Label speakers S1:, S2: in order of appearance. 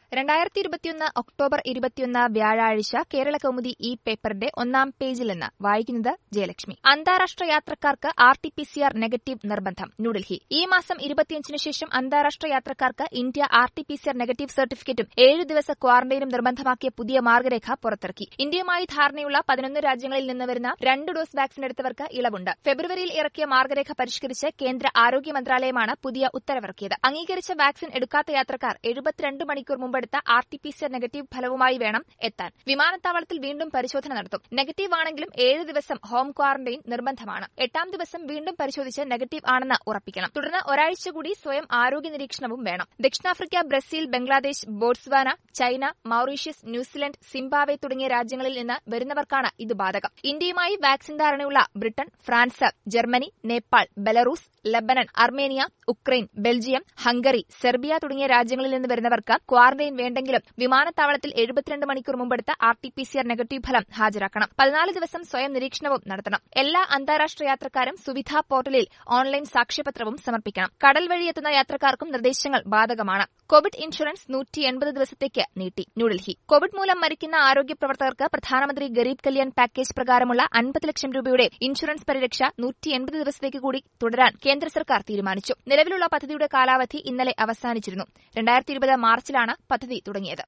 S1: രണ്ടായിരത്തി ഇരുപത്തിയൊന്ന് ഒക്ടോബർ ഇരുപത്തിയൊന്ന് വ്യാഴാഴ്ച കേരള കൗമുദി ഈ പേപ്പറിന്റെ ഒന്നാം പേജിൽ നിന്ന് വായിക്കുന്നത് ജയലക്ഷ്മി അന്താരാഷ്ട്ര യാത്രക്കാർക്ക് R T P C R negative നിർബന്ധം ന്യൂഡൽഹി ഈ മാസം ഇരുപത്തിയഞ്ചിന് ശേഷം അന്താരാഷ്ട്ര യാത്രക്കാർക്ക് India R T P C R negative സർട്ടിഫിക്കറ്റും ഏഴ് ദിവസ ക്വാറന്റൈനും നിർബന്ധമാക്കിയ പുതിയ മാർഗരേഖ പുറത്തിറക്കി ഇന്ത്യയുമായി ധാരണയുള്ള പതിനൊന്ന് രാജ്യങ്ങളിൽ നിന്ന് വരുന്ന രണ്ട് ഡോസ് വാക്സിൻ എടുത്തവർക്ക് ഇളവുണ്ട് ഫെബ്രുവരിയിൽ ഇറക്കിയ മാർഗരേഖ പരിഷ്കരിച്ച് കേന്ദ്ര ആരോഗ്യ മന്ത്രാലയമാണ് പുതിയ ഉത്തരവിറക്കിയത് അംഗീകരിച്ച വാക്സിൻ എടുക്കാത്ത യാത്രക്കാർ എഴുപത്തിരണ്ട് മണിക്കൂർ മുമ്പെടുത്ത R T P C R negative ഫലവുമായി വേണം എത്താൻ വിമാനത്താവളത്തിൽ വീണ്ടും പരിശോധന നടത്തും നെഗറ്റീവ് ആണെങ്കിലും ഏഴ് ദിവസം ഹോം ക്വാറന്റൈൻ നിർബന്ധമാണ് എട്ടാം ദിവസം വീണ്ടും പരിശോധിച്ച് നെഗറ്റീവ് ആണെന്ന് ഉറപ്പിക്കണം തുടർന്ന് ഒരാഴ്ച കൂടി സ്വയം ആരോഗ്യ നിരീക്ഷണവും വേണം ദക്ഷിണാഫ്രിക്ക Brazil Bangladesh Botswana China Mauritius New Zealand Zimbabwe തുടങ്ങിയ രാജ്യങ്ങളിൽ നിന്ന് വരുന്നവർക്കാണ് ഇത് ബാധകം ഇന്ത്യയുമായി വാക്സിൻ ധാരണയുള്ള Britain France Germany Nepal Belarus Lebanon Armenia Ukraine Belgium Hungary Serbia തുടങ്ങിയ രാജ്യങ്ങളിൽ നിന്ന് വരുന്നവർക്ക് ക്വാറന്റൈൻ വേണ്ടെങ്കിലും വിമാനത്താവളത്തിൽ എഴുപത്തിരണ്ട് മണിക്കൂർ മുമ്പെടുത്ത R T P C R negative ഫലം ഹാജരാക്കണം പതിനാല് ദിവസം സ്വയം നിരീക്ഷണവും നടത്തണം എല്ലാ അന്താരാഷ്ട്ര യാത്രക്കാരും സുവിധ പോർട്ടലിൽ ഓൺലൈൻ സാക്ഷ്യപത്രവും സമർപ്പിക്കണം കടൽ വഴി എത്തുന്ന യാത്രക്കാർക്കും നിർദ്ദേശങ്ങൾ ബാധകമാണ് കോവിഡ് ഇൻഷുറൻസ് നൂറ്റി എൺപത് ദിവസത്തേക്ക് നീട്ടി ന്യൂഡൽഹി കോവിഡ് മൂലം മരിക്കുന്ന ആരോഗ്യ പ്രവർത്തകർക്ക് പ്രധാനമന്ത്രി ഗരീബ് കല്യാൺ പാക്കേജ് പ്രകാരമുള്ള അൻപത് ലക്ഷം രൂപയുടെ ഇൻഷുറൻസ് പരിരക്ഷ നൂറ്റി എൺപത് ദിവസത്തേക്ക് കൂടി തുടരാൻ കേന്ദ്ര സർക്കാർ തീരുമാനിച്ചു നിലവിലുള്ള പദ്ധതിയുടെ കാലാവധി ഇന്നലെ അവസാനിച്ചിരുന്നു രണ്ടായിരത്തി ഇരുപത് മാർച്ചിലാണ് പദ്ധതി തുടങ്ങിയത്